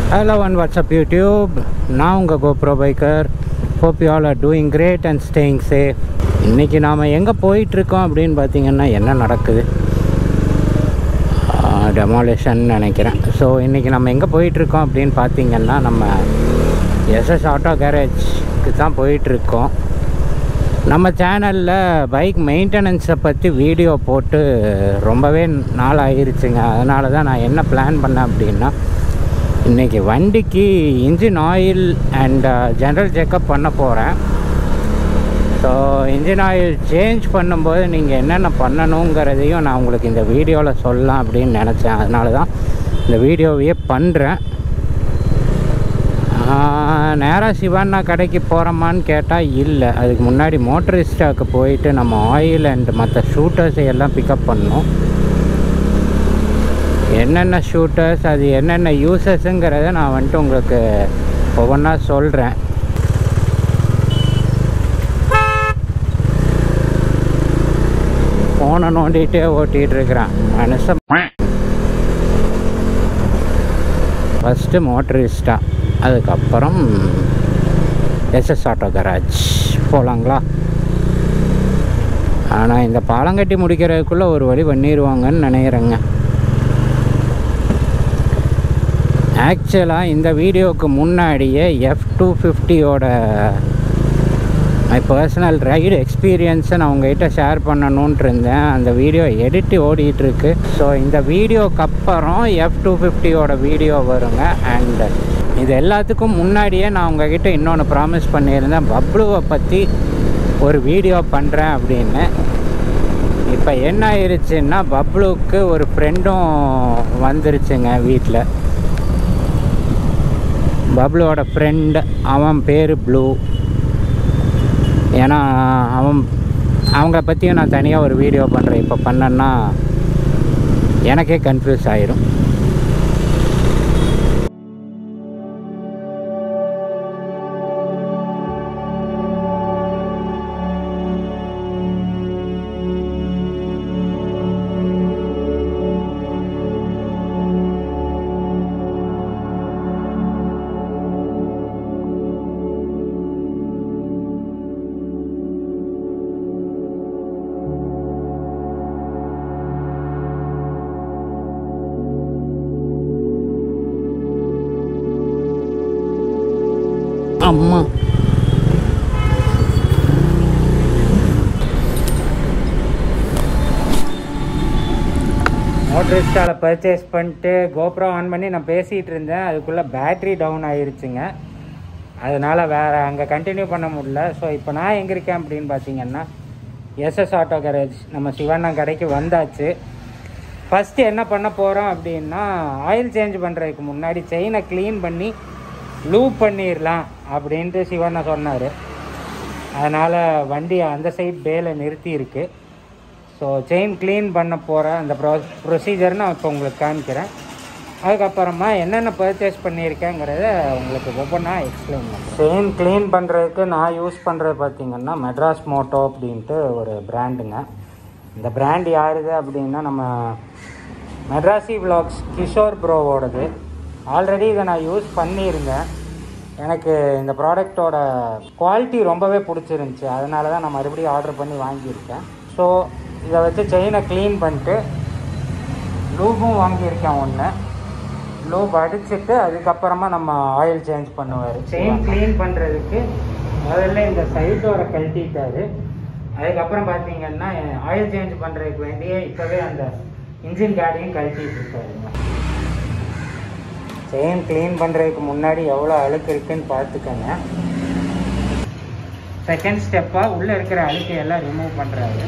Hello one WhatsApp YouTube நான் உங்கள் GoPro biker hope you all are doing great and staying safe இன்றைக்கி நாம் எங்கே போயிட்டுருக்கோம் அப்படின்னு பார்த்தீங்கன்னா என்ன நடக்குது டெமாலேஷன் நினைக்கிறேன் ஸோ இன்றைக்கி நம்ம எங்கே போயிட்டுருக்கோம் அப்படின்னு பார்த்தீங்கன்னா நம்ம எஸ்எஸ் ஆட்டோ கேரேஜ்க்கு தான் போயிட்டுருக்கோம் நம்ம சேனலில் பைக் மெயின்டெனன்ஸை பற்றி வீடியோ போட்டு ரொம்பவே நாள் ஆயிருச்சுங்க அதனால தான் நான் என்ன பிளான் பண்ணேன் அப்படின்னா இன்றைக்கி வண்டிக்கு engine oil and general checkup பண்ண போகிறேன் ஸோ இன்ஜின் ஆயில் சேஞ்ச் பண்ணும்போது நீங்கள் என்னென்ன பண்ணணுங்கிறதையும் நான் உங்களுக்கு இந்த வீடியோவில் சொல்லலாம் அப்படின்னு நினச்சேன் அதனால தான் இந்த வீடியோவையே பண்ணுறேன் நேராக சிவானா கடைக்கு போகிறோமான்னு கேட்டால் இல்லை அதுக்கு முன்னாடி மோட்டரிஸ்டாக்கு போயிட்டு நம்ம ஆயில் அண்ட் மற்ற ஷூட்டர்ஸை எல்லாம் பிக்கப் பண்ணணும் என்னென்ன ஷூட்டர்ஸ் அது என்னென்ன யூசஸ்ங்கிறத நான் வந்துட்டு உங்களுக்கு ஒவ்வொன்றா சொல்கிறேன் ஃபோனை நோண்டிகிட்டே ஓட்டிகிட்டு இருக்கிறேன் மனுஷன் ஃபஸ்ட்டு மோட்டரிஸ்டா அதுக்கப்புறம் எஸ்எஸ் ஆட்டோ கராஜ் போகலாங்களா ஆனால் இந்த பாலம் கட்டி முடிக்கிறதுக்குள்ளே ஒரு வழி பண்ணிடுவாங்கன்னு நினைக்கிறேங்க ஆக்சுவலாக இந்த வீடியோவுக்கு முன்னாடியே எஃப் டூ ஃபிஃப்டியோட மை பர்சனல் ரைடு எக்ஸ்பீரியன்ஸை நான் உங்ககிட்ட ஷேர் பண்ணணுன்ட்டு இருந்தேன் அந்த வீடியோ எடிட்டு ஓடிட்டுருக்கு ஸோ இந்த வீடியோக்கு அப்புறம் எஃப் டூ ஃபிஃப்டியோட வீடியோ வருங்க அண்ட் இது எல்லாத்துக்கும் முன்னாடியே நான் உங்ககிட்ட இன்னொன்று ப்ராமிஸ் பண்ணியிருந்தேன் பப்ளுவை பற்றி ஒரு வீடியோ பண்ணுறேன் அப்படின்னு இப்போ என்ன ஆயிடுச்சுன்னா பப்ளுவுக்கு ஒரு ஃப்ரெண்டும் வந்துருச்சுங்க வீட்டில் பப்ளுவோட ஃப்ரெண்ட் அவன் பேர் ப்ளூ ஏன்னா அவன் அவங்கள பற்றியும் நான் தனியாக ஒரு வீடியோ பண்ணுறேன் இப்போ பண்ணேன்னா எனக்கே கன்ஃபியூஸ் ஆயிரும் அம்மா மோட்டரிஸ்டாவில் பர்ச்சேஸ் பண்ணிட்டு கோப்ரோ ஆன் பண்ணி நான் பேசிகிட்டு இருந்தேன் அதுக்குள்ளே பேட்ரி டவுன் ஆயிருச்சுங்க அதனால் வேறு அங்கே கண்டினியூ பண்ண முடியல ஸோ இப்போ நான் எங்கே இருக்கேன் அப்படின்னு பார்த்தீங்கன்னா எஸ்எஸ் ஆட்டோ கேரேஜ் நம்ம சிவண்ணா கடைக்கு வந்தாச்சு ஃபஸ்ட்டு என்ன பண்ண போகிறோம் அப்படின்னா ஆயில் சேஞ்ச் பண்ணுறதுக்கு முன்னாடி செயினை க்ளீன் பண்ணி லூப் பண்ணிடலாம் அப்படின்ட்டு சிவண்ணா சொன்னார் அதனால் வண்டி அந்த சைட் பேல நிறுத்தி இருக்கு ஸோ செயின் க்ளீன் பண்ண போகிற அந்த ப்ரொ ப்ரொசீஜர் நான் இப்போ உங்களுக்கு காமிக்கிறேன் அதுக்கப்புறமா என்னென்ன பர்ச்சேஸ் பண்ணியிருக்கேங்கிறத உங்களுக்கு ஒவ்வொன்றா எக்ஸ்பிளைன் பண்ணுறேன் செயின் க்ளீன் பண்ணுறதுக்கு நான் யூஸ் பண்ணுறது பார்த்தீங்கன்னா மெட்ராஸ் மோட்டோ அப்படின்ட்டு ஒரு பிராண்டுங்க இந்த பிராண்ட் யாருது அப்படின்னா நம்ம மெட்ராசி விலாக்ஸ் கிஷோர் ப்ரோவோடது ஆல்ரெடி இதை நான் யூஸ் பண்ணியிருந்தேன் எனக்கு இந்த ப்ராடக்டோட குவாலிட்டி ரொம்பவே பிடிச்சிருந்துச்சி அதனால தான் நான் மறுபடியும் ஆர்டர் பண்ணி வாங்கியிருக்கேன் ஸோ இதை வச்சு செயினை க்ளீன் பண்ணிட்டு லூபும் வாங்கியிருக்கேன் ஒன்று லூப் அடிச்சுட்டு அதுக்கப்புறமா நம்ம ஆயில் சேஞ்ச் பண்ணுவார் செயின் க்ளீன் பண்ணுறதுக்கு முதல்ல இந்த சைட்டோட கழட்டிட்டாரு அதுக்கப்புறம் பார்த்தீங்கன்னா ஆயில் சேஞ்ச் பண்ணுறதுக்கு வேண்டிய இப்போவே அந்த இன்ஜின் கார்டையும் கழட்டிட்டு இருக்காருங்க செயின் க்ளீன் பண்ணுறதுக்கு முன்னாடி எவ்வளோ அழுக்கு இருக்குன்னு பார்த்துக்கோங்க செகண்ட் ஸ்டெப்பாக உள்ளே இருக்கிற அழுக்கை எல்லாம் ரிமூவ் பண்ணுறாரு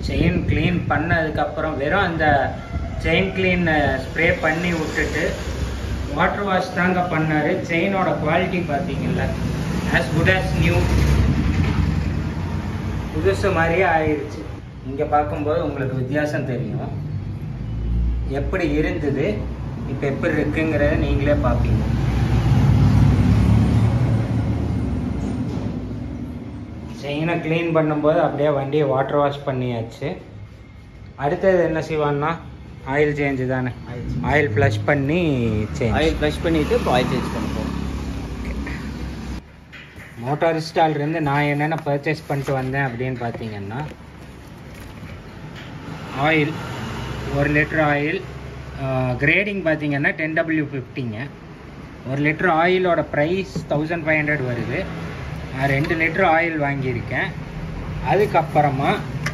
செயின் க்ளீன் பண்ணதுக்கப்புறம் வெறும் அந்த செயின் க்ளீன் ஸ்ப்ரே பண்ணி விட்டுட்டு வாட்டர் வாஷ் தாங்க பண்ணார் செயினோட குவாலிட்டி பார்த்தீங்கல்ல as குட் as நியூ புதுசு மாதிரியே ஆயிடுச்சு இங்கே பார்க்கும்போது உங்களுக்கு வித்தியாசம் தெரியும் எப்படி இருந்தது இப்போ எப்படி இருக்குங்கிறத நீங்களே பார்ப்பீங்க செயினை க்ளீன் பண்ணும்போது அப்படியே வண்டியை வாட்டர் வாஷ் பண்ணியாச்சு அடுத்தது என்ன செய்வான்னா ஆயில் சேஞ்சு தானே ஆயில் ஃப்ளஷ் பண்ணி சேஞ்ச் ஆயில் ப்ளஷ் பண்ணிட்டு இப்போ ஆயில் சேஞ்ச் பண்ணுவோம் மோட்டார் ஸ்டால்லேருந்து நான் என்னென்ன பர்ச்சேஸ் பண்ணிட்டு வந்தேன் அப்படின்னு பார்த்தீங்கன்னா ஆயில் ஒரு லிட்டர் ஆயில் கிரேடிங் பார்த்தீங்கன்னா டென் டபிள்யூ ஃபிஃப்டிங்க ஒரு லிட்டர் ஆயிலோட ப்ரைஸ் தௌசண்ட் ஃபைவ் ஹண்ட்ரட் வருது நான் ரெண்டு லிட்டர் ஆயில் வாங்கியிருக்கேன் அதுக்கப்புறமா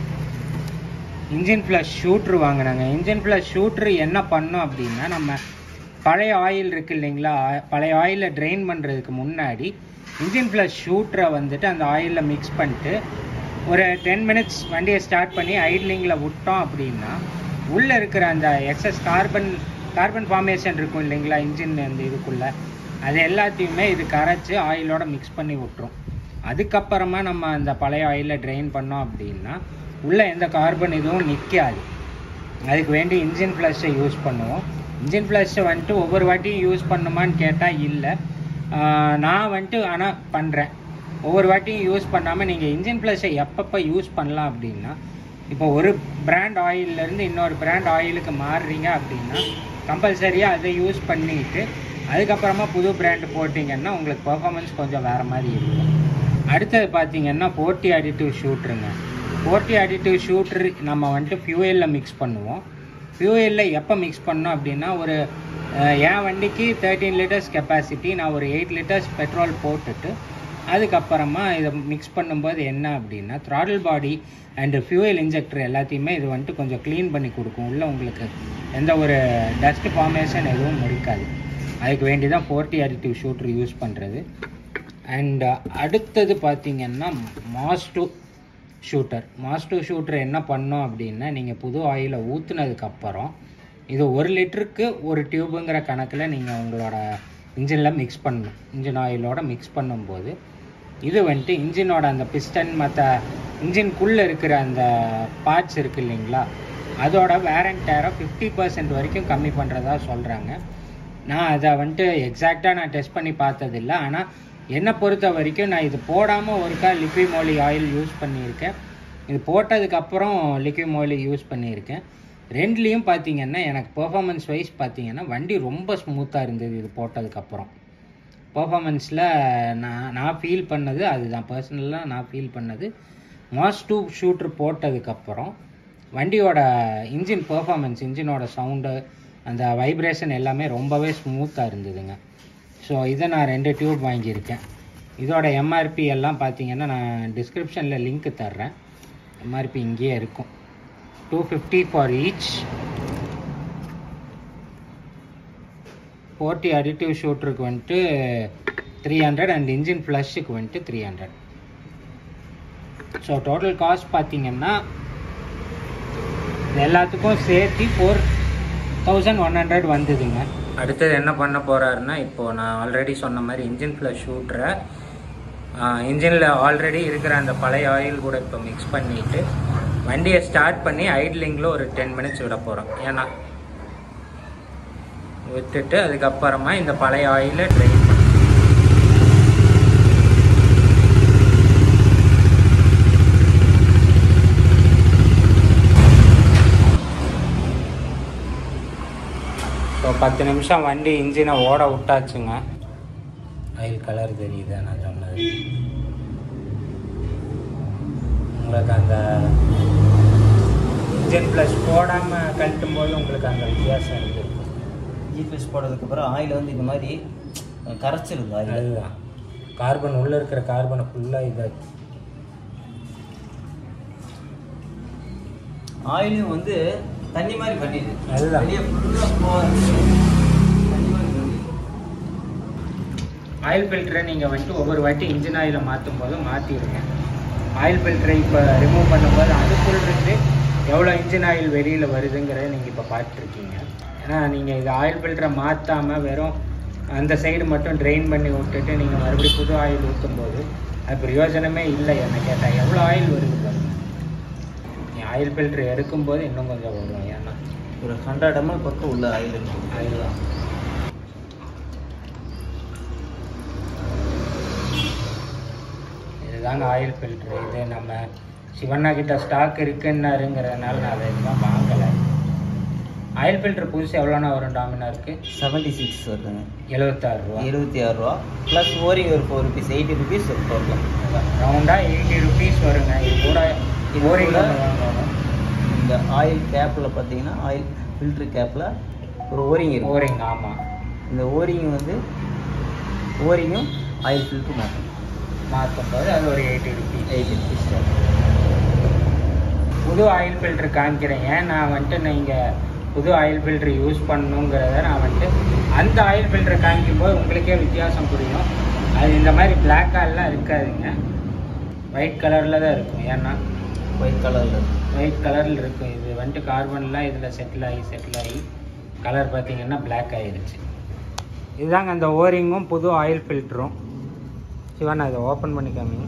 இன்ஜின் ப்ளஸ் ஷூட்ரு வாங்கினாங்க இன்ஜின் ப்ளஸ் ஷூட்ரு என்ன பண்ணோம் அப்படின்னா நம்ம பழைய ஆயில் இருக்கு இல்லைங்களா ஆ- பழைய ஆயிலை ட்ரெயின் பண்ணுறதுக்கு முன்னாடி இன்ஜின் ப்ளஸ் ஷூட்டரை வந்துட்டு அந்த ஆயிலில் மிக்ஸ் பண்ணிட்டு ஒரு டென் மினிட்ஸ் வண்டியை ஸ்டார்ட் பண்ணி ஐட்லிங்கில் விட்டோம் அப்படின்னா உள்ளே இருக்கிற அந்த எக்ஸஸ் கார்பன் கார்பன் ஃபார்மேஷன் இருக்கும் இல்லைங்களா இன்ஜின் அந்த இதுக்குள்ளே அது எல்லாத்தையுமே இது கரைச்சி ஆயிலோட மிக்ஸ் பண்ணி விட்டுரும் அதுக்கப்புறமா நம்ம அந்த பழைய ஆயிலை ட்ரெயின் பண்ணோம் அப்படின்னா உள்ளே எந்த கார்பன் இதுவும் நிற்காது அதுக்கு வேண்டி இன்ஜின் ஃப்ளஷை யூஸ் பண்ணுவோம் இன்ஜின் ஃப்ளஷை வந்துட்டு ஒவ்வொரு வாட்டியும் யூஸ் பண்ணுமான்னு கேட்டால் இல்லை நான் வந்துட்டு ஆனால் பண்ணுறேன் ஒவ்வொரு வாட்டியும் யூஸ் பண்ணாமல் நீங்கள் இன்ஜின் ஃப்ளஷை எப்பப்போ யூஸ் பண்ணலாம் அப்படின்னா இப்போ ஒரு பிராண்ட் ஆயிலிருந்து இன்னொரு பிராண்ட் ஆயிலுக்கு மாறுறீங்க அப்படின்னா கம்பல்சரியாக அதை யூஸ் பண்ணிட்டு அதுக்கப்புறமா புது பிராண்ட் போட்டிங்கன்னா உங்களுக்கு பெர்ஃபார்மன்ஸ் கொஞ்சம் வேறு மாதிரி இருக்கும் அடுத்தது பார்த்தீங்கன்னா போர்ட்டி அடிட்டிவ் ஷூட்ருங்க போர்ட்டி அடிட்டிவ் ஷூட்ரு நம்ம வந்துட்டு ஃபியூயலில் மிக்ஸ் பண்ணுவோம் ஃபியூயலில் எப்போ மிக்ஸ் பண்ணோம் அப்படின்னா ஒரு அஹ், என் வண்டிக்கு தேர்ட்டீன் லிட்டர்ஸ் கெப்பாசிட்டி நான் ஒரு எயிட் லிட்டர்ஸ் பெட்ரோல் போட்டுட்டு அதுக்கப்புறமா இதை மிக்ஸ் பண்ணும்போது என்ன அப்படின்னா throttle body and fuel injector எல்லாத்தையுமே இது வந்துட்டு கொஞ்சம் க்ளீன் பண்ணி கொடுக்கும் உள்ள உங்களுக்கு எந்த ஒரு டஸ்ட் ஃபார்மேஷன் எதுவும் இருக்காது அதுக்கு வேண்டி தான் ஃபோர்ட்டி அடிட்டிவ் ஷூட்ரு யூஸ் பண்ணுறது அண்ட் அடுத்தது பார்த்தீங்கன்னா மாஸ்டு ஷூட்டர் மாஸ்டு ஷூட்டர் என்ன பண்ணோம் அப்படின்னா நீங்கள் புது ஆயிலை ஊற்றுனதுக்கப்புறம் இது ஒரு லிட்டருக்கு ஒரு டியூபுங்கிற கணக்கில் நீங்கள் உங்களோட இன்ஜினில் மிக்ஸ் பண்ணணும் இன்ஜின் ஆயிலோட மிக்ஸ் பண்ணும்போது இது வந்துட்டு இன்ஜினோட அந்த பிஸ்டன் மற்ற இன்ஜின்குள்ளே இருக்கிற அந்த பார்ட்ஸ் இருக்கு இல்லைங்களா அதோட வேரண்ட் டேரை ஃபிஃப்டி பர்சன்ட் வரைக்கும் கம்மி பண்ணுறதா சொல்கிறாங்க நான் அதை வந்துட்டு எக்ஸாக்டாக நான் டெஸ்ட் பண்ணி பார்த்ததில்ல ஆனால் என்னை பொறுத்த வரைக்கும் நான் இது போடாமல் ஒருக்கா லிக்விட் மோலி ஆயில் யூஸ் பண்ணியிருக்கேன் இது போட்டதுக்கப்புறம் லிக்விட் மோலி யூஸ் பண்ணியிருக்கேன் ரெண்டுலேயும் பார்த்தீங்கன்னா எனக்கு பெர்ஃபார்மன்ஸ் வைஸ் பார்த்தீங்கன்னா வண்டி ரொம்ப ஸ்மூத்தாக இருந்தது இது போட்டதுக்கப்புறம் பெர்ஃபார்மன்ஸில் நான் நான் ஃபீல் பண்ணது அதுதான் பர்சனலாக நான் ஃபீல் பண்ணது மாஸ் டூ ஷூட்ரு போட்டதுக்கப்புறம் வண்டியோட இன்ஜின் பெர்ஃபார்மன்ஸ் இன்ஜினோட சவுண்டு அந்த வைப்ரேஷன் எல்லாமே ரொம்பவே ஸ்மூத்தாக இருந்ததுங்க ஸோ இதை நான் ரெண்டு டியூப் வாங்கியிருக்கேன் இதோட எம்ஆர்பி எல்லாம் பார்த்தீங்கன்னா நான் டிஸ்கிரிப்ஷனில் லிங்க் தர்றேன் எம்ஆர்பி இங்கேயே இருக்கும் two fifty for each forty additive ஷூட்டருக்கு வந்துட்டு த்ரீ ஹண்ட்ரட் அண்ட் இன்ஜின் ஃப்ளஷுக்கு வந்துட்டு three hundred so total cost பார்த்தீங்கன்னா இது எல்லாத்துக்கும் சேர்த்து ஃபோர் தௌசண்ட் ஒன் ஹண்ட்ரட் வந்ததுங்க அடுத்தது என்ன பண்ண போகிறாருன்னா இப்போது நான் ஆல்ரெடி சொன்ன மாதிரி இன்ஜின் ப்ளஸ் ஷூட்டரை இன்ஜினில் ஆல்ரெடி இருக்கிற அந்த பழைய ஆயில் கூட இப்போ மிக்ஸ் பண்ணிவிட்டு வண்டியை ஸ்டார்ட் பண்ணி ஐட்லிங்கில் ஒரு டென் மினிட்ஸ் விட போகிறோம் ஏன்னா விட்டுட்டு அதுக்கப்புறமா இந்த பழைய ஆயிலை ட்ரை பண்ணி ஸோ பத்து நிமிஷம் வண்டி இன்ஜினை ஓட விட்டாச்சுங்க ஆயில் கலர் தெரியுது நான் சொன்னது உங்களுக்கு அந்த இன்ஜின் ப்ளஸ் போடாமல் கழட்டும் போது உங்களுக்கு அந்த வித்தியாசம் இருந்திருக்கும் ஜிபிஎஸ் போட்டதுக்கப்புறம் ஆயில் வந்து இந்த மாதிரி கரைச்சிருது ஆயில் அதுதான் கார்பன் உள்ளே இருக்கிற கார்பனை ஃபுல்லாக இதாச்சு ஆயிலும் வந்து தண்ணி மாதிரி பண்ணிடுது அதுதான். வெளியே ஃபுல்லாக தண்ணி மாதிரி பண்ணிடுது ஆயில் ஃபில்டரை நீங்கள் வந்துட்டு ஒவ்வொரு வாட்டி இன்ஜின் ஆயிலை மாற்றும் போது மாற்றிடுங்க ஆயில் ஃபில்டரை இப்போ ரிமூவ் பண்ணும்போது அதுக்குள்ள இருந்து எவ்வளோ இன்ஜின் ஆயில் வெளியில் வருதுங்கிறத நீங்கள் இப்போ பார்த்துருக்கீங்க ஏன்னா நீங்கள் இது ஆயில் ஃபில்டரை மாற்றாமல் வெறும் அந்த சைடு மட்டும் ட்ரெயின் பண்ணி விட்டுட்டு நீங்கள் மறுபடியும் புது ஆயில் ஊற்றும்போது அது பிரயோஜனமே இல்லை என்ன கேட்டால் எவ்வளோ ஆயில் வருது பாருங்க நீ ஆயில் ஃபில்டர் எடுக்கும்போது இன்னும் கொஞ்சம் வரும் ஏன்னா ஒரு ஹண்ட்ரட் எம்எல் பக்கம் உள்ள ஆயில் இருக்கும் அதுதான் இதுதாங்க ஆயில் ஃபில்ட்ரு இது நம்ம சிவண்ணா கிட்ட ஸ்டாக் இருக்குன்னாருங்கிறதுனால நான் அதை எதுவும் வாங்கலை ஆயில் ஃபில்டர் புதுசு எவ்வளோண்ணா வரும் டாமினாருக்கு செவன்ட்டி சிக்ஸ் வருதுங்க எழுபத்தாறு ரூபா இருபத்தி ஆறு ரூபா ப்ளஸ் ஓரிங் ஒரு ஃபோர் ருபீஸ் எயிட்டி ருபீஸ் ஒரு டோட்டல் ரவுண்டாக எயிட்டி ருபீஸ் வருங்க இது கூட இது ஓரிங் கூட வாங்கணும் இந்த ஆயில் கேப்பில் பார்த்தீங்கன்னா ஆயில் ஃபில்ட்ரு கேப்பில் ஒரு ஓரிங் இருக்கும் ஓரிங் ஆமாம் இந்த ஓரிங் வந்து ஓரிங்கும் ஆயில் ஃபில்ட்ரு மாற்றணும் மாற்றும் போது அது ஒரு எயிட்டி ருபீஸ் எயிட்டி ருபீஸ் புது ஆயில் ஃபில்டர் காமிக்கிறேன் ஏன் நான் வந்துட்டு நீங்கள் புது ஆயில் ஃபில்டர் யூஸ் பண்ணணுங்கிறத நான் வந்துட்டு அந்த ஆயில் ஃபில்டர் காமிக்கும் போது உங்களுக்கே வித்தியாசம் புரியும் அது இந்த மாதிரி பிளாக் ஆயில்லாம் இருக்காதுங்க ஒயிட் கலரில் தான் இருக்கும் ஏன்னா ஒயிட் கலரில் ஒயிட் கலரில் இருக்கும் இது வந்துட்டு கார்பன்லாம் இதில் செட்டில் ஆகி செட்டில் ஆகி கலர் பார்த்தீங்கன்னா பிளாக் ஆயிருச்சு இதுதாங்க அந்த ஓரிங்கும் புது ஆயில் ஃபில்டரும் சிவா நான் இதை ஓப்பன் பண்ணி காமிங்க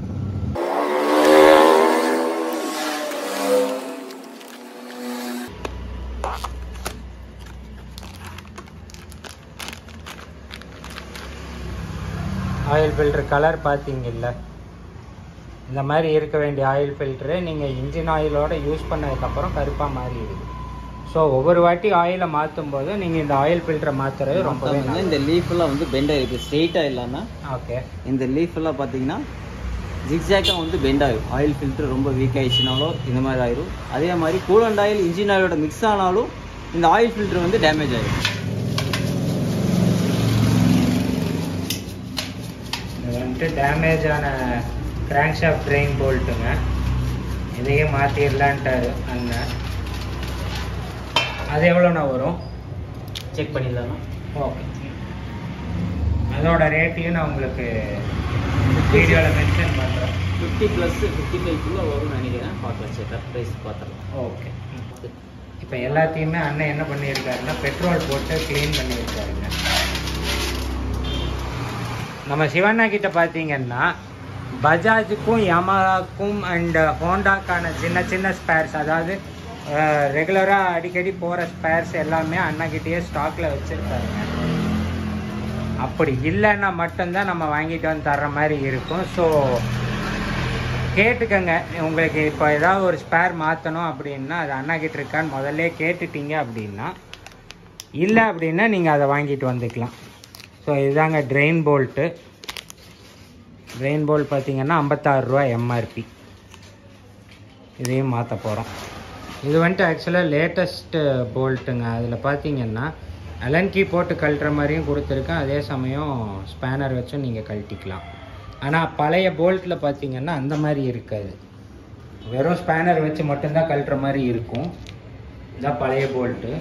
ஆயில் ஃபில்டர் கலர் பார்த்தீங்கல்ல இந்த மாதிரி இருக்க வேண்டிய ஆயில் ஃபில்டரு நீங்கள் இன்ஜின் ஆயிலோட யூஸ் பண்ணதுக்கப்புறம் கருப்பாக மாறிடுது ஸோ ஒவ்வொரு வாட்டி ஆயிலை மாற்றும் போது நீங்கள் இந்த ஆயில் ஃபில்டரை மாற்றுறது ரொம்பவே வந்து இந்த லீஃபெல்லாம் வந்து பெண்ட் ஆகிருக்கு ஸ்ட்ரெயிட்டாக இல்லாமல் ஓகே இந்த லீஃப் எல்லாம் பார்த்தீங்கன்னா ஜிக்ஸாக்காக வந்து பெண்ட் ஆகும் ஆயில் ஃபில்டர் ரொம்ப வீக் ஆயிடுச்சுனாலும் இந்த மாதிரி ஆயிரும் அதே மாதிரி கூலண்ட் ஆயில் இன்ஜின் ஆயிலோட மிக்ஸ் ஆனாலும் இந்த ஆயில் ஃபில்டர் வந்து டேமேஜ் ஆயிடும் இது வந்துட்டு டேமேஜ் ஆன கிராங்க் ஷாஃப்ட் ட்ரெயின் போல்ட்டுங்க இதையே மாற்றிடலான்ட்டாரு அண்ணன் அது எவ்வளோண்ணா வரும் செக் பண்ணிடலாமா ஓகே அதோட ரேட்டையும் நான் உங்களுக்கு வீடியோவில் மென்ஷன் பண்ணுறேன் ஃபிஃப்டி ப்ளஸ் ஃபிஃப்டி ஃபைவ்க்குள்ளே வரும்னு நினைக்கிறேன் பார்க்கலாம் செக் ப்ரைஸ் பார்த்துடலாம் ஓகே இப்போ எல்லாத்தையுமே அண்ணன் என்ன பண்ணியிருக்காருன்னா பெட்ரோல் போட்டு க்ளீன் பண்ணியிருக்காருங்க நம்ம சிவண்ணா கிட்ட பார்த்தீங்கன்னா பஜாஜுக்கும் யமாஹாக்கும் அண்ட் ஹோண்டாக்கான சின்ன சின்ன ஸ்பேர்ஸ் அதாவது ரெகுலராக அடிக்கடி போகிற ஸ்பேர்ஸ் எல்லாமே அண்ணாக்கிட்டேயே ஸ்டாக்கில் வச்சுருக்காருங்க அப்படி இல்லைன்னா மட்டும்தான் நம்ம வாங்கிட்டு வந்து தர்ற மாதிரி இருக்கும் ஸோ கேட்டுக்கங்க உங்களுக்கு இப்போ ஏதாவது ஒரு ஸ்பேர் மாற்றணும் அப்படின்னா அது அண்ணா கிட்ட இருக்கான்னு முதல்ல கேட்டுட்டீங்க அப்படின்னா இல்லை அப்படின்னா நீங்கள் அதை வாங்கிட்டு வந்துக்கலாம் ஸோ இதுதாங்க ட்ரெயின் போல்ட்டு ட்ரெயின் போல்ட் பார்த்தீங்கன்னா ஐம்பத்தாறு ரூபா எம்ஆர்பி இதையும் மாற்ற போகிறோம் இது வந்துட்டு ஆக்சுவலாக லேட்டஸ்ட்டு போல்ட்டுங்க அதில் பார்த்தீங்கன்னா அலன் கீ போட்டு கழட்டுற மாதிரியும் கொடுத்துருக்கேன் அதே சமயம் ஸ்பேனர் வச்சும் நீங்கள் கழட்டிக்கலாம் ஆனால் பழைய போல்ட்டில் பார்த்தீங்கன்னா அந்த மாதிரி இருக்காது வெறும் ஸ்பேனர் வச்சு மட்டும்தான் கழட்டுற மாதிரி இருக்கும் இதான் பழைய போல்ட்டு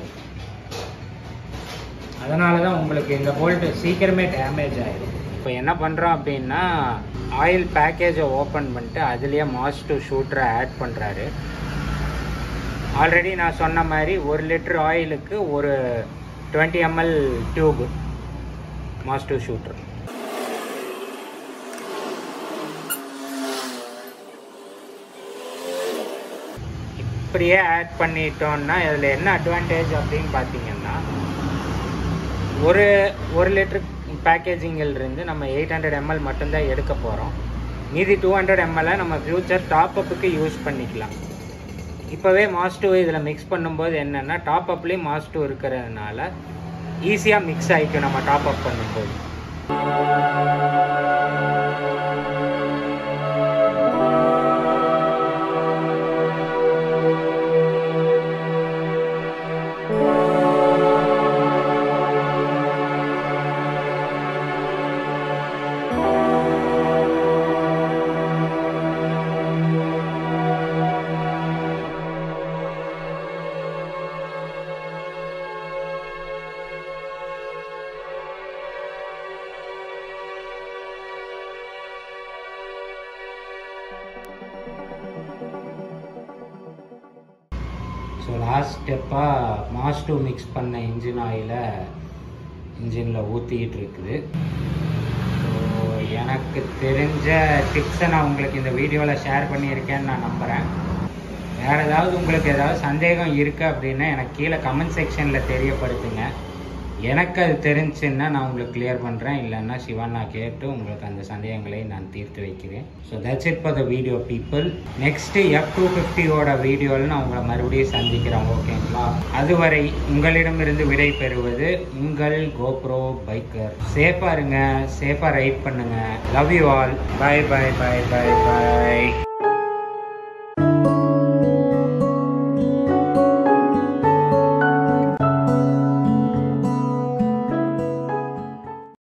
அதனால தான் உங்களுக்கு இந்த போல்ட்டு சீக்கிரமே டேமேஜ் ஆகிடும் இப்போ என்ன பண்ணுறோம் அப்படின்னா ஆயில் பேக்கேஜை ஓப்பன் பண்ணிட்டு அதுலேயே மாஸ் டூ ஷூட்டரை ஆட் பண்ணுறாரு ஆல்ரெடி நான் சொன்ன மாதிரி ஒரு லிட்டர் ஆயிலுக்கு ஒரு twenty ML tube mass two shooter இப்படியே ஆட் பண்ணிட்டோம்னா இதில் என்ன அட்வான்டேஜ் அப்படின்னு பார்த்தீங்கன்னா ஒரு ஒரு லிட்டர் பேக்கேஜிங்கில் இருந்து நம்ம எயிட் ஹண்ட்ரட் எம்எல் மட்டும்தான் எடுக்க போகிறோம் மீதி டூ ஹண்ட்ரட் எம்எல்லை நம்ம ஃப்யூச்சர் டாப் அப்புக்கு யூஸ் பண்ணிக்கலாம் இப்போவே மாஸ் டூ இதில் மிக்ஸ் பண்ணும்போது என்னென்னா டாப் அப்லேயும் மாஸ் டூ இருக்கிறதுனால ஈஸியாக மிக்ஸ் ஆகிக்கும் நம்ம டாப் அப் பண்ணும்போது ஸோ லாஸ்ட் ஸ்டெப்பாக மாஸ் டூ மிக்ஸ் பண்ண இன்ஜின் ஆயிலை இன்ஜினில் ஊற்றிக்கிட்டு இருக்குது ஸோ எனக்கு தெரிஞ்ச டிப்ஸை நான் உங்களுக்கு இந்த வீடியோவில் ஷேர் பண்ணியிருக்கேன்னு நான் நம்புகிறேன் வேறு ஏதாவது உங்களுக்கு ஏதாவது சந்தேகம் இருக்குது அப்படின்னா எனக்கு கீழே கமெண்ட் செக்ஷனில் தெரியப்படுத்துங்க எனக்கு அது தெரிஞ்சுன்னா நான் உங்களுக்கு கிளியர் பண்ணுறேன் இல்லைன்னா சிவண்ணா கேட்டு உங்களுக்கு அந்த சந்தேகங்களை நான் தீர்த்து வைக்கிறேன் so that's it for the video people next F two ஃபிஃப்டியோட வீடியோவில் நான் உங்களை மறுபடியும் சந்திக்கிறேன் ஓகேங்களா அதுவரை உங்களிடமிருந்து விடை பெறுவது உங்கள் கோப்ரோ பைக்கர் சேஃபாக இருங்க சேஃபாக ரைட் பண்ணுங்க love you all bye bye bye bye by